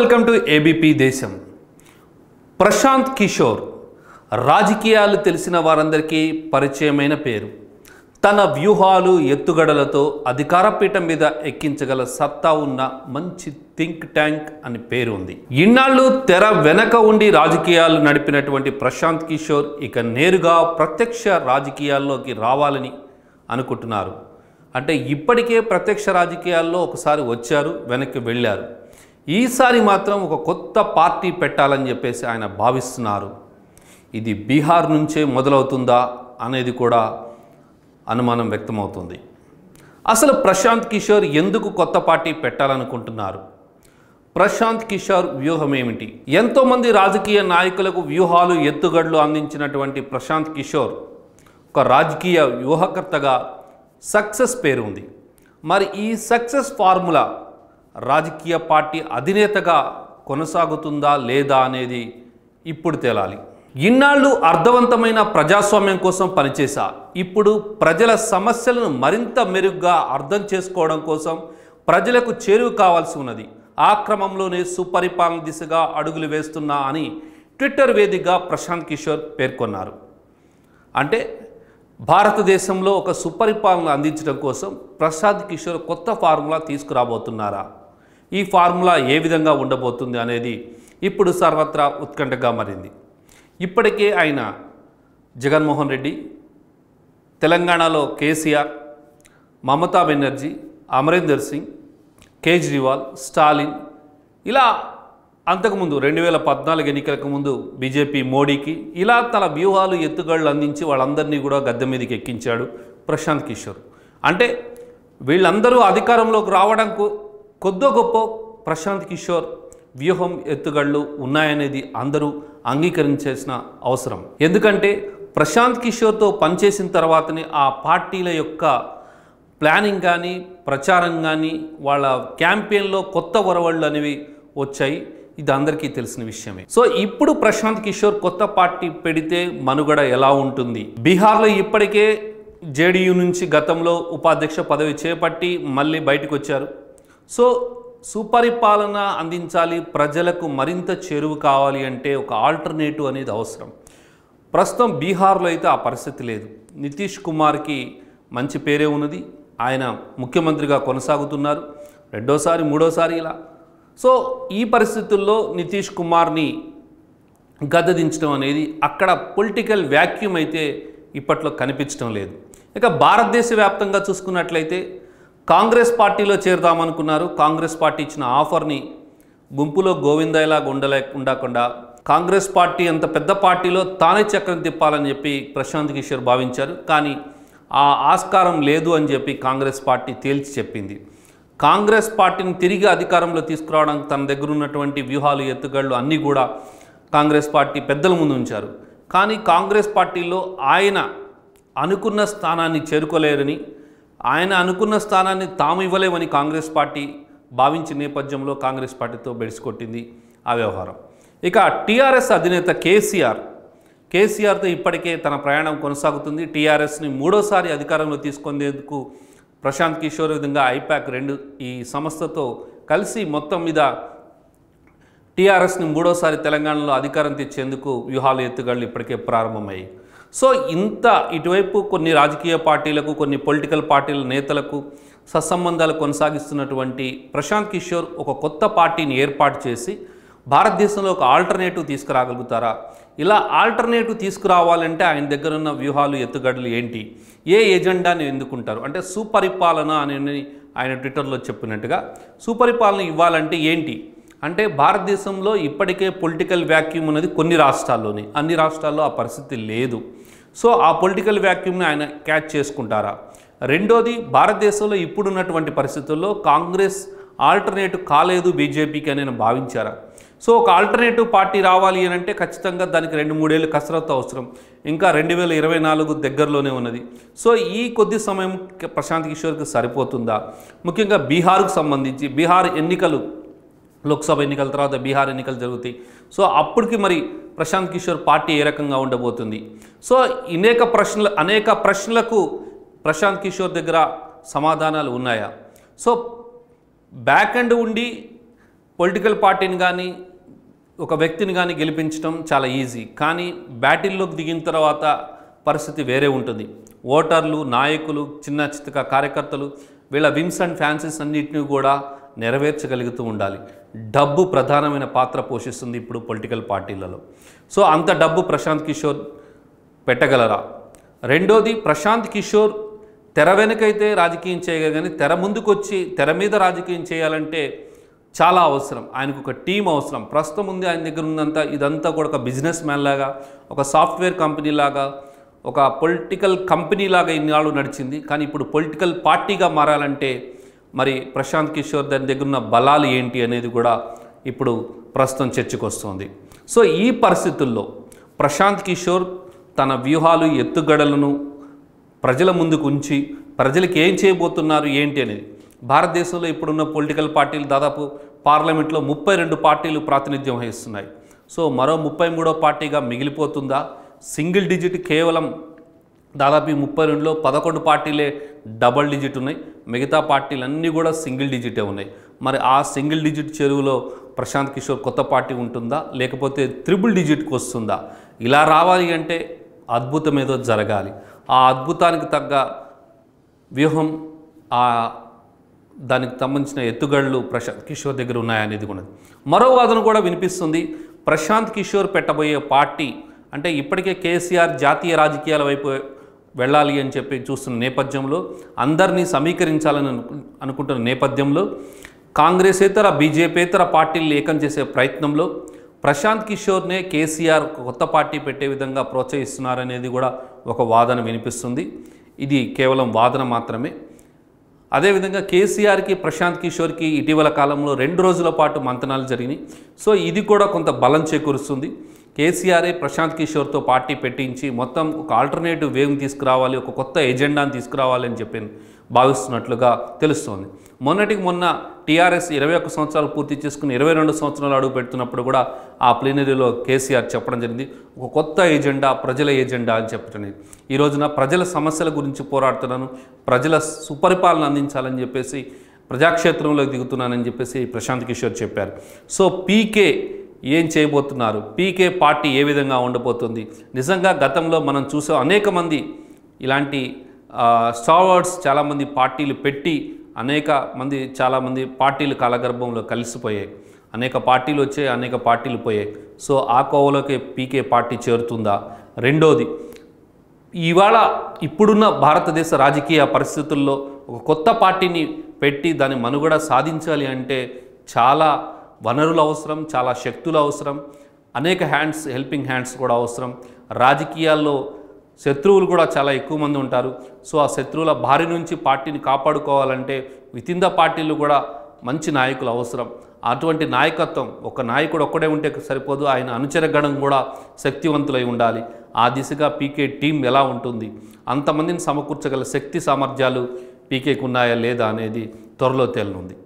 Welcome to ABP దేశం ప్రశాంత్ కిషోర్ రాజకీయాలు తెలిసిన వారందరికీ పరిచయమైన పేరు తన వ్యూహాలు ఎత్తుగడలతో అధికార పీఠం మీద ఎక్కించగల సత్తా ఉన్న మంచి థింక్ ట్యాంక్ అని పేరు ఉంది ఇన్నాళ్ళు తెర వెనక ఉండి రాజకీయాలు నడిపినటువంటి ప్రశాంత్ కిషోర్ ఇక నేరుగా ప్రత్యక్ష రాజకీయాల్లోకి రావాలని అనుకుంటున్నారు అంటే ఇప్పటికే ప్రత్యక్ష రాజకీయాల్లో ఒకసారి వచ్చారు వెనక్కి వెళ్ళారు ఈసారి మాత్రం ఒక కొత్త పార్టీ పెట్టాలని చెప్పేసి ఆయన భావిస్తున్నారు ఇది బీహార్ నుంచే మొదలవుతుందా అనేది కూడా అనుమానం వ్యక్తమవుతుంది అసలు ప్రశాంత్ కిషోర్ ఎందుకు కొత్త పార్టీ పెట్టాలనుకుంటున్నారు ప్రశాంత్ కిషోర్ వ్యూహం ఏమిటి ఎంతోమంది రాజకీయ నాయకులకు వ్యూహాలు ఎత్తుగడలు అందించినటువంటి ప్రశాంత్ కిషోర్ ఒక రాజకీయ వ్యూహకర్తగా సక్సెస్ పేరు ఉంది మరి ఈ సక్సెస్ ఫార్ములా రాజకీయ పార్టీ అధినేతగా కొనసాగుతుందా లేదా అనేది ఇప్పుడు తేలాలి ఇన్నాళ్ళు అర్థవంతమైన ప్రజాస్వామ్యం కోసం పనిచేశా ఇప్పుడు ప్రజల సమస్యలను మరింత మెరుగ్గా అర్థం చేసుకోవడం కోసం ప్రజలకు చేరువ కావాల్సి ఉన్నది ఆ క్రమంలోనే సుపరిపాలన దిశగా అడుగులు వేస్తున్నా అని ట్విట్టర్ వేదికగా ప్రశాంత్ కిషోర్ పేర్కొన్నారు అంటే భారతదేశంలో ఒక సుపరిపాలన అందించడం కోసం ప్రసాద్ కిషోర్ కొత్త ఫార్ములా తీసుకురాబోతున్నారా ఈ ఫార్ములా ఏ విధంగా ఉండబోతుంది అనేది ఇప్పుడు సర్వత్రా ఉత్కంఠగా మారింది ఇప్పటికే ఆయన జగన్మోహన్ రెడ్డి తెలంగాణలో కేసీఆర్ మమతా బెనర్జీ అమరీందర్ సింగ్ కేజ్రీవాల్ స్టాలిన్ ఇలా అంతకుముందు రెండు వేల పద్నాలుగు ఎన్నికలకు ముందు బీజేపీ మోడీకి ఇలా తన వ్యూహాలు ఎత్తుగళ్ళు అందించి వాళ్ళందరినీ కూడా గద్దె మీదకి ఎక్కించాడు ప్రశాంత్ కిషోర్ అంటే వీళ్ళందరూ అధికారంలోకి రావడం కొ- కొద్దో గొప్ప ప్రశాంత్ కిషోర్ వ్యూహం ఎత్తుగళ్ళు ఉన్నాయనేది అందరూ అంగీకరించాల్సిన అవసరం ఎందుకంటే ప్రశాంత్ కిషోర్తో పనిచేసిన తర్వాతనే ఆ పార్టీల యొక్క ప్లానింగ్ కానీ ప్రచారం కానీ వాళ్ళ క్యాంపెయిన్లో కొత్త వరవళ్ళు అనేవి వచ్చాయి ఇది అందరికీ తెలిసిన విషయమే సో ఇప్పుడు ప్రశాంత్ కిషోర్ కొత్త పార్టీ పెడితే మనుగడ ఎలా ఉంటుంది బీహార్లో ఇప్పటికే జేడీయూ నుంచి గతంలో ఉపాధ్యక్ష పదవి చేపట్టి మళ్ళీ బయటకు వచ్చారు సో సుపరిపాలన అందించాలి ప్రజలకు మరింత చేరువు కావాలి అంటే ఒక ఆల్టర్నేటివ్ అనేది అవసరం ప్రస్తుతం బీహార్లో అయితే ఆ పరిస్థితి లేదు నితీష్ కుమార్కి మంచి పేరే ఉన్నది ఆయన ముఖ్యమంత్రిగా కొనసాగుతున్నారు రెండోసారి మూడోసారి ఇలా సో ఈ పరిస్థితుల్లో నితీష్ కుమార్ని గద్దదించడం అనేది అక్కడ పొలిటికల్ వ్యాక్యూమ్ అయితే ఇప్పట్లో కనిపించడం లేదు ఇక భారతదేశ వ్యాప్తంగా చూసుకున్నట్లయితే కాంగ్రెస్ పార్టీలో చేరుదామనుకున్నారు కాంగ్రెస్ పార్టీ ఇచ్చిన ఆఫర్ని గుంపులో గోవిందయ్యలా ఉండలే ఉండకుండా కాంగ్రెస్ పార్టీ అంత పెద్ద పార్టీలో తానే చక్రం తిప్పాలని చెప్పి ప్రశాంత్ కిషోర్ భావించారు కానీ ఆ ఆస్కారం లేదు అని చెప్పి కాంగ్రెస్ పార్టీ తేల్చి చెప్పింది కాంగ్రెస్ పార్టీని తిరిగి అధికారంలో తీసుకురావడానికి తన దగ్గర ఉన్నటువంటి వ్యూహాలు ఎత్తుగళ్ళు అన్నీ కూడా కాంగ్రెస్ పార్టీ పెద్దల ముందు ఉంచారు కానీ కాంగ్రెస్ పార్టీలో ఆయన అనుకున్న స్థానాన్ని చేరుకోలేరని ఆయన అనుకున్న స్థానాన్ని తాము ఇవ్వలేమని కాంగ్రెస్ పార్టీ భావించిన నేపథ్యంలో కాంగ్రెస్ పార్టీతో బెడిసికొట్టింది ఆ వ్యవహారం ఇక టీఆర్ఎస్ అధినేత కేసీఆర్ కేసీఆర్తో ఇప్పటికే తన ప్రయాణం కొనసాగుతుంది టీఆర్ఎస్ని మూడోసారి అధికారంలో తీసుకునేందుకు ప్రశాంత్ కిషోర్ విధంగా ఐపాక్ రెండు ఈ సంస్థతో కలిసి మొత్తం మీద టీఆర్ఎస్ని మూడోసారి తెలంగాణలో అధికారం తెచ్చేందుకు వ్యూహాలు ఎత్తుగళ్ళు ఇప్పటికే ప్రారంభమయ్యాయి సో ఇంత ఇటువైపు కొన్ని రాజకీయ పార్టీలకు కొన్ని పొలిటికల్ పార్టీల నేతలకు సత్సంబంధాలు కొనసాగిస్తున్నటువంటి ప్రశాంత్ కిషోర్ ఒక కొత్త పార్టీని ఏర్పాటు చేసి భారతదేశంలో ఒక ఆల్టర్నేటివ్ తీసుకురాగలుగుతారా ఇలా ఆల్టర్నేటివ్ తీసుకురావాలంటే ఆయన దగ్గర ఉన్న వ్యూహాలు ఎత్తుగడలు ఏంటి ఏ ఎజెండాని ఎందుకుంటారు అంటే సుపరిపాలన అని ఆయన ట్విట్టర్లో చెప్పినట్టుగా సుపరిపాలన ఇవ్వాలంటే ఏంటి అంటే భారతదేశంలో ఇప్పటికే పొలిటికల్ వ్యాక్యూమ్ ఉన్నది కొన్ని రాష్ట్రాల్లోనే అన్ని రాష్ట్రాల్లో ఆ పరిస్థితి లేదు సో ఆ పొలిటికల్ వ్యాక్యూమ్ని ఆయన క్యాచ్ చేసుకుంటారా రెండోది భారతదేశంలో ఇప్పుడున్నటువంటి పరిస్థితుల్లో కాంగ్రెస్ ఆల్టర్నేటివ్ కాలేదు బీజేపీకి అని ఆయన భావించారా సో ఒక ఆల్టర్నేటివ్ పార్టీ రావాలి అని అంటే ఖచ్చితంగా దానికి రెండు మూడేళ్ళు కసరత్తు అవసరం ఇంకా రెండు వేల ఇరవై నాలుగు దగ్గరలోనే ఉన్నది సో ఈ కొద్ది సమయం క- ప్రశాంత్ కిషోర్కి సరిపోతుందా ముఖ్యంగా బీహార్కు సంబంధించి బీహార్ ఎన్నికలు లోక్సభ ఎన్నికల తర్వాత బీహార్ ఎన్నికలు జరుగుతాయి సో అప్పటికి మరి ప్రశాంత్ కిషోర్ పార్టీ ఏ రకంగా ఉండబోతుంది సో అనేక ప్రశ్నలు అనేక ప్రశ్నలకు ప్రశాంత్ కిషోర్ దగ్గర సమాధానాలు ఉన్నాయా సో బ్యాక్ అండ్ ఉండి పొలిటికల్ పార్టీని కానీ ఒక వ్యక్తిని కానీ గెలిపించడం చాలా ఈజీ కానీ బ్యాటిల్లోకి దిగిన తర్వాత పరిస్థితి వేరే ఉంటుంది ఓటర్లు నాయకులు చిన్న చిత్తక కార్యకర్తలు వీళ్ళ విమ్స్ అండ్ ఫ్యాన్సీస్ అన్నింటినీ కూడా నెరవేర్చగలుగుతూ ఉండాలి డబ్బు ప్రధానమైన పాత్ర పోషిస్తుంది ఇప్పుడు పొలిటికల్ పార్టీలలో సో అంత డబ్బు ప్రశాంత్ కిషోర్ పెట్టగలరా రెండోది ప్రశాంత్ కిషోర్ తెర వెనుకైతే రాజకీయం చేయగల కానీ తెర ముందుకొచ్చి తెర మీద రాజకీయం చేయాలంటే చాలా అవసరం ఆయనకు ఒక టీం అవసరం ప్రస్తుతం ఉంది ఆయన దగ్గర ఉన్నంత ఇదంతా కూడా ఒక బిజినెస్ మ్యాన్ లాగా ఒక సాఫ్ట్వేర్ కంపెనీ లాగా ఒక పొలిటికల్ కంపెనీ లాగా ఇన్నాళ్ళు నడిచింది కానీ ఇప్పుడు పొలిటికల్ పార్టీగా మారాలంటే మరి ప్రశాంత్ కిషోర్ దాని దగ్గర ఉన్న బలాలు ఏంటి అనేది కూడా ఇప్పుడు ప్రస్తుతం చర్చకు వస్తుంది సో ఈ పరిస్థితుల్లో ప్రశాంత్ కిషోర్ తన వ్యూహాలు ఎత్తుగడలను ప్రజల ముందుకు ఉంచి ప్రజలకు ఏం చేయబోతున్నారు ఏంటి అనేది భారతదేశంలో ఇప్పుడున్న పొలిటికల్ పార్టీలు దాదాపు పార్లమెంట్లో ముప్పై రెండు పార్టీలు ప్రాతినిధ్యం వహిస్తున్నాయి సో మరో ముప్పై మూడో పార్టీగా మిగిలిపోతుందా సింగిల్ డిజిట్ కేవలం దాదాపు ఈ ముప్పై రెండులో పదకొండు పార్టీలే డబల్ డిజిట్ ఉన్నాయి మిగతా పార్టీలన్నీ కూడా సింగిల్ డిజిటే ఉన్నాయి మరి ఆ సింగిల్ డిజిట్ చెరువులో ప్రశాంత్ కిషోర్ కొత్త పార్టీ ఉంటుందా లేకపోతే త్రిబుల్ డిజిట్కి వస్తుందా ఇలా రావాలి అంటే అద్భుతం ఏదో జరగాలి ఆ అద్భుతానికి తగ్గ వ్యూహం ఆ దానికి సంబంధించిన ఎత్తుగడలు ప్రశాంత్ కిషోర్ దగ్గర ఉన్నాయనేది కూడా మరో వాదన కూడా వినిపిస్తుంది ప్రశాంత్ కిషోర్ పెట్టబోయే పార్టీ అంటే ఇప్పటికే కేసీఆర్ జాతీయ రాజకీయాల వైపు వెళ్ళాలి అని చెప్పి చూస్తున్న నేపథ్యంలో అందరినీ సమీకరించాలని అను- అనుకుంటున్న నేపథ్యంలో కాంగ్రెసేతర బీజేపీతర పార్టీలు ఏకం చేసే ప్రయత్నంలో ప్రశాంత్ కిషోర్నే కేసీఆర్ ఒక కొత్త పార్టీ పెట్టే విధంగా ప్రోత్సహిస్తున్నారనేది కూడా ఒక వాదన వినిపిస్తుంది ఇది కేవలం వాదన మాత్రమే అదేవిధంగా కేసీఆర్కి ప్రశాంత్ కిషోర్కి ఇటీవల కాలంలో రెండు రోజుల పాటు మంతనాలు జరిగినాయి సో ఇది కూడా కొంత బలం చేకూరుస్తుంది కేసీఆరే ప్రశాంత్ కిషోర్తో పార్టీ పెట్టించి మొత్తం ఒక ఆల్టర్నేటివ్ వేవ్ని తీసుకురావాలి ఒక కొత్త ఎజెండాని తీసుకురావాలి అని చెప్పి భావిస్తున్నట్లుగా తెలుస్తోంది మొన్నటికి మొన్న టీఆర్ఎస్ ఇరవై ఒక్క సంవత్సరాలు పూర్తి చేసుకుని ఇరవై రెండు సంవత్సరాలు అడుగు పెడుతున్నప్పుడు కూడా ఆ ప్లీనరీలో కేసీఆర్ చెప్పడం జరిగింది ఒక కొత్త ఎజెండా ప్రజల ఎజెండా అని చెప్పడం జరిగింది. ఈ రోజున ప్రజల సమస్యల గురించి పోరాడుతున్నాను ప్రజల సుపరిపాలన అందించాలని చెప్పేసి ప్రజాక్షేత్రంలోకి దిగుతున్నానని చెప్పేసి ప్రశాంత్ కిషోర్ చెప్పారు సో పీకే ఏం చేయబోతున్నారు పీకే పార్టీ ఏ విధంగా ఉండబోతుంది నిజంగా గతంలో మనం చూసాం అనేక మంది ఇలాంటి స్టావర్డ్స్ చాలామంది పార్టీలు పెట్టి అనేక మంది చాలామంది పార్టీలు కాలగర్భంలో కలిసిపోయాయి అనేక పార్టీలు వచ్చాయి అనేక పార్టీలు పోయాయి సో ఆ కోవలోకి పీకే పార్టీ చేరుతుందా రెండోది ఇవాళ ఇప్పుడున్న భారతదేశ రాజకీయ పరిస్థితుల్లో ఒక కొత్త పార్టీని పెట్టి దాని మనుగడ సాధించాలి అంటే చాలా వనరులు అవసరం చాలా శక్తులు అవసరం అనేక హ్యాండ్స్ హెల్పింగ్ హ్యాండ్స్ కూడా అవసరం రాజకీయాల్లో శత్రువులు కూడా చాలా ఎక్కువ మంది ఉంటారు సో ఆ శత్రువుల బారి నుంచి పార్టీని కాపాడుకోవాలంటే వితిన్ ద పార్టీలు కూడా మంచి నాయకులు అవసరం అటువంటి నాయకత్వం ఒక నాయకుడు ఒక్కడే ఉంటే సరిపోదు ఆయన అనుచరగణం కూడా శక్తివంతులై ఉండాలి ఆ దిశగా పీకే టీం ఎలా ఉంటుంది అంతమందిని సమకూర్చగల శక్తి సామర్థ్యాలు పీకేకి ఉన్నాయా లేదా అనేది త్వరలో తేలనుంది